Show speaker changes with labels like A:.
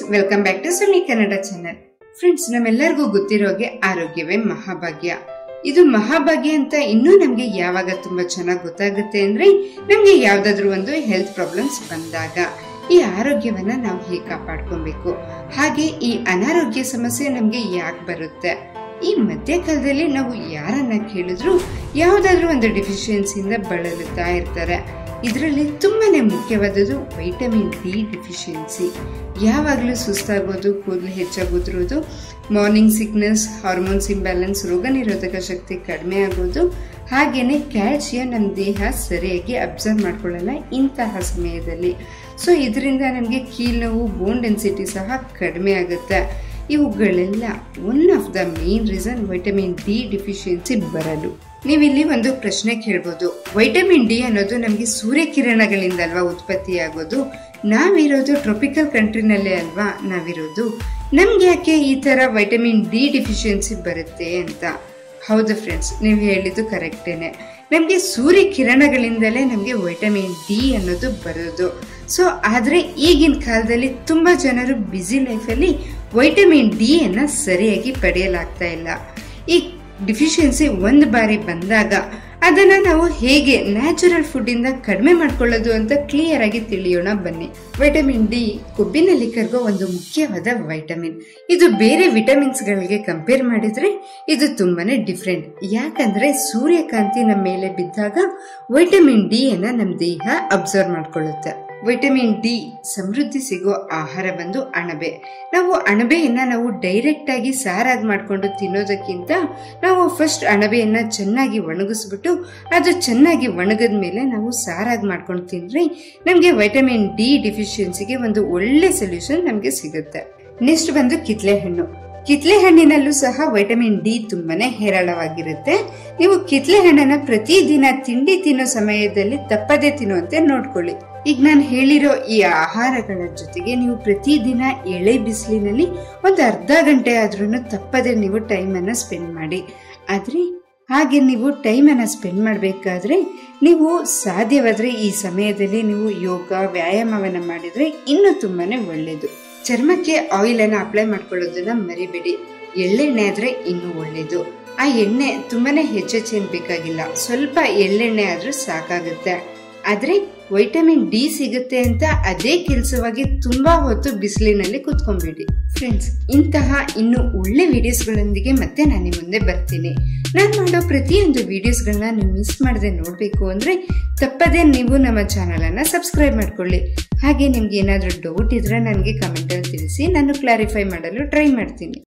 A: welcome back to Suni Kannada channel friends ನಮ್ಮೆಲ್ಲರಿಗೂ ಗೊತ್ತಿರೋಗೆ ಆರೋಗ್ಯವೇ ಮಹಾಭಾಗ್ಯ ಇದು ಮಹಾಭಾಗ್ಯ ಅಂತ ಇನ್ನೂ ನಮ್ಗೆ ಯಾವಾಗ ತುಂಬಾ ಚೆನ್ನಾಗಿ ಗೊತ್ತಾಗುತ್ತೆ ಅಂದ್ರೆ ನಮ್ಗೆ ಯಾವ್ದಾದ್ರು ಒಂದು ಹೆಲ್ತ್ ಪ್ರಾಬ್ಲಮ್ಸ್ ಬಂದಾಗ ಈ ಆರೋಗ್ಯವನ್ನ ನಾವು ಹೇಗೆ ಕಾಪಾಡ್ಕೊಬೇಕು ಹಾಗೆ ಈ ಅನಾರೋಗ್ಯ ಸಮಸ್ಯೆ ನಮ್ಗೆ ಯಾಕೆ ಬರುತ್ತೆ ಈ ಮಧ್ಯಕಾಲದಲ್ಲಿ ನಾವು ಯಾರನ್ನ ಕೇಳಿದ್ರು ಯಾವುದಾದ್ರೂ ಒಂದು ಡಿಫಿಷಿಯನ್ಸಿಯಿಂದ ಬಳಲುತ್ತಾ ಇರ್ತಾರೆ ಇದರಲ್ಲಿ ತುಂಬಾನೇ ಮುಖ್ಯವಾದದ್ದು ವೈಟಮಿನ್ ಡಿ ಡಿಫಿಷಿಯನ್ಸಿ ಯಾವಾಗಲೂ ಸುಸ್ತಾಗೋದು ಕೂದಲು ಹೆಚ್ಚಾಗುತ್ತಿರೋದು ಮಾರ್ನಿಂಗ್ ಸಿಕ್ನೆಸ್ ಹಾರ್ಮೋನ್ಸ್ ಇಂಬ್ಯಾಲೆನ್ಸ್ ರೋಗ ನಿರೋಧಕ ಶಕ್ತಿ ಕಡಿಮೆ ಆಗೋದು ಹಾಗೇನೆ ಕ್ಯಾಲ್ಸಿಯಂ ನಮ್ಮ ದೇಹ ಸರಿಯಾಗಿ ಅಬ್ಸರ್ವ್ ಮಾಡ್ಕೊಳ್ಳಲ್ಲ ಇಂತಹ ಸಮಯದಲ್ಲಿ ಸೊ ಇದರಿಂದ ನಮಗೆ ಕೀಲ್ನೋವು ಬೋನ್ ಡೆನ್ಸಿಟಿ ಸಹ ಕಡಿಮೆ ಆಗುತ್ತೆ ಇವುಗಳೆಲ್ಲ one of the main reason vitamin D deficiency ಬರಲು ನೀವಿಲ್ಲಿ ಒಂದು ಪ್ರಶ್ನೆ ಕೇಳ್ಬೋದು ವೈಟಮಿನ್ ಡಿ ಅನ್ನೋದು ನಮಗೆ ಸೂರ್ಯಕಿರಣಗಳಿಂದ ಅಲ್ವಾ ಉತ್ಪತ್ತಿಯಾಗೋದು ನಾವಿರೋದು ಟ್ರಾಪಿಕಲ್ ಕಂಟ್ರಿನಲ್ಲೇ ಅಲ್ವಾ ನಾವಿರೋದು ನಮ್ಗೆ ಯಾಕೆ ಈ ತರ ವೈಟಮಿನ್ ಡಿ ಡಿಫಿಷಿಯನ್ಸಿ ಬರುತ್ತೆ ಅಂತ ಹೌದು ಫ್ರೆಂಡ್ಸ್ ನೀವು ಹೇಳಿದ್ದು ಕರೆಕ್ಟೇನೆ ನಮಗೆ ಸೂರ್ಯ ಕಿರಣಗಳಿಂದಲೇ ನಮಗೆ ವೈಟಮಿನ್ ಡಿ ಅನ್ನೋದು ಬರೋದು ಸೊ ಆದರೆ ಈಗಿನ ಕಾಲದಲ್ಲಿ ತುಂಬ ಜನರು ಬ್ಯುಸಿ ಲೈಫಲ್ಲಿ ವೈಟಮಿನ್ ಡಿ ಅನ್ನ ಸರಿಯಾಗಿ ಪಡೆಯಲಾಗ್ತಾ ಇಲ್ಲ ಈ ಡಿಫಿಷಿಯನ್ಸಿ ಒಂದು ಬಾರಿ ಬಂದಾಗ ಅದನ್ನ ನಾವು ಹೇಗೆ ನ್ಯಾಚುರಲ್ ಫುಡ್ ಇಂದ ಕಡಿಮೆ ಮಾಡ್ಕೊಳ್ಳೋದು ಅಂತ ಕ್ಲಿಯರ್ ಆಗಿ ತಿಳಿಯೋಣ ಬನ್ನಿ ವೈಟಮಿನ್ ಡಿ ಕೊಬ್ಬಿನಲ್ಲಿ ಕರಗೋ ಒಂದು ಮುಖ್ಯವಾದ ವೈಟಮಿನ್ ಇದು ಬೇರೆ ವಿಟಮಿನ್ಸ್ ಗಳಿಗೆ ಕಂಪೇರ್ ಮಾಡಿದ್ರೆ ಇದು ತುಂಬಾನೇ ಡಿಫ್ರೆಂಟ್ ಯಾಕಂದ್ರೆ ಸೂರ್ಯಕಾಂತಿ ನಮ್ಮ ಮೇಲೆ ಬಿದ್ದಾಗ ವೈಟಮಿನ್ ಡಿ ಅನ್ನ ನಮ್ಮ ದೇಹ ಅಬ್ಸರ್ವ್ ಮಾಡ್ಕೊಳ್ಳುತ್ತೆ ವಿಟಮಿನ್ ಡಿ ಸಮೃದ್ಧಿ ಸಿಗೋ ಆಹಾರ ಬಂದು ಅಣಬೆ ನಾವು ಅಣಬೆಯನ್ನ ನಾವು ಡೈರೆಕ್ಟ್ ಆಗಿ ಸಾರಾಗಿ ಮಾಡ್ಕೊಂಡು ತಿನ್ನೋದಕ್ಕಿಂತ ನಾವು ಫಸ್ಟ್ ಅಣಬೆಯನ್ನ ಚೆನ್ನಾಗಿ ಒಣಗಿಸ್ಬಿಟ್ಟು ಅದು ಚೆನ್ನಾಗಿ ಒಣಗದ ಮೇಲೆ ನಾವು ಸಾರಾಗಿ ಮಾಡ್ಕೊಂಡು ತಿಂದ್ರೆ ನಮಗೆ ವೈಟಮಿನ್ ಡಿ ಡಿಫಿಷಿಯನ್ಸಿಗೆ ಒಂದು ಒಳ್ಳೆ ಸೊಲ್ಯೂಷನ್ ನಮಗೆ ಸಿಗುತ್ತೆ ನೆಕ್ಸ್ಟ್ ಬಂದು ಕಿತ್ಲೆ ಹಣ್ಣು ಕಿತ್ಲೆ ಹಣ್ಣಿನಲ್ಲೂ ಸಹ ವೈಟಮಿನ್ ಡಿ ತುಂಬಾನೇ ಹೇರಳವಾಗಿರುತ್ತೆ ನೀವು ಕಿತ್ಲೆ ಹಣ್ಣನ್ನ ಪ್ರತಿದಿನ ತಿಂಡಿ ತಿನ್ನೋ ಸಮಯದಲ್ಲಿ ತಪ್ಪದೆ ತಿನ್ನುವಂತೆ ನೋಡ್ಕೊಳ್ಳಿ ಈಗ ನಾನು ಹೇಳಿರೋ ಈ ಆಹಾರಗಳ ಜೊತೆಗೆ ನೀವು ಪ್ರತಿದಿನ ಎಳೆ ಬಿಸಿಲಿನಲ್ಲಿ ಒಂದು ಅರ್ಧ ಗಂಟೆ ಆದ್ರೂ ತಪ್ಪದೆ ನೀವು ಟೈಮನ್ನು ಸ್ಪೆಂಡ್ ಮಾಡಿ ಆದ್ರೆ ಹಾಗೆ ನೀವು ಟೈಮನ್ನು ಸ್ಪೆಂಡ್ ಮಾಡಬೇಕಾದ್ರೆ ನೀವು ಸಾಧ್ಯವಾದ್ರೆ ಈ ಸಮಯದಲ್ಲಿ ನೀವು ಯೋಗ ವ್ಯಾಯಾಮವನ್ನು ಮಾಡಿದ್ರೆ ಇನ್ನೂ ತುಂಬಾನೇ ಒಳ್ಳೆಯದು ಚರ್ಮಕ್ಕೆ ಆಯಿಲ್ ಅನ್ನ ಅಪ್ಲೈ ಮಾಡ್ಕೊಳ್ಳೋದನ್ನ ಮರಿಬೇಡಿ ಎಳ್ಳೆಣ್ಣೆ ಆದ್ರೆ ಇನ್ನೂ ಒಳ್ಳೇದು ಆ ಎಣ್ಣೆ ತುಂಬಾನೇ ಹೆಚ್ಚೆಚ್ಚೇನ್ ಬೇಕಾಗಿಲ್ಲ ಸ್ವಲ್ಪ ಎಳ್ಳೆಣ್ಣೆ ಆದ್ರೂ ಸಾಕಾಗುತ್ತೆ ಆದ್ರೆ ವೈಟಮಿನ್ ಡಿ ಸಿಗುತ್ತೆ ಅಂತ ಅದೇ ಕೆಲಸವಾಗಿ ತುಂಬಾ ಹೊತ್ತು ಬಿಸಿಲಿನಲ್ಲಿ ಕುತ್ಕೊಂಡ್ಬಿಡಿ ಫ್ರೆಂಡ್ಸ್ ಇಂತಹ ಇನ್ನು ಒಳ್ಳೆ ವಿಡಿಯೋಸ್ಗಳೊಂದಿಗೆ ಮತ್ತೆ ನಾನು ನಿಮ್ಮ ಮುಂದೆ ಬರ್ತೀನಿ ನಾನು ಮಾಡೋ ಪ್ರತಿಯೊಂದು ವಿಡಿಯೋಸ್ಗಳನ್ನ ನೀವು ಮಿಸ್ ಮಾಡದೆ ನೋಡಬೇಕು ಅಂದ್ರೆ ತಪ್ಪದೇ ನೀವು ನಮ್ಮ ಚಾನಲ್ ಅನ್ನ ಸಬ್ಸ್ಕ್ರೈಬ್ ಮಾಡ್ಕೊಳ್ಳಿ ಹಾಗೆ ನಿಮ್ಗೆ ಏನಾದರೂ ಡೌಟ್ ಇದ್ರೆ ನನಗೆ ಕಮೆಂಟಲ್ಲಿ ತಿಳಿಸಿ ನಾನು ಕ್ಲಾರಿಫೈ ಮಾಡಲು ಟ್ರೈ ಮಾಡ್ತೀನಿ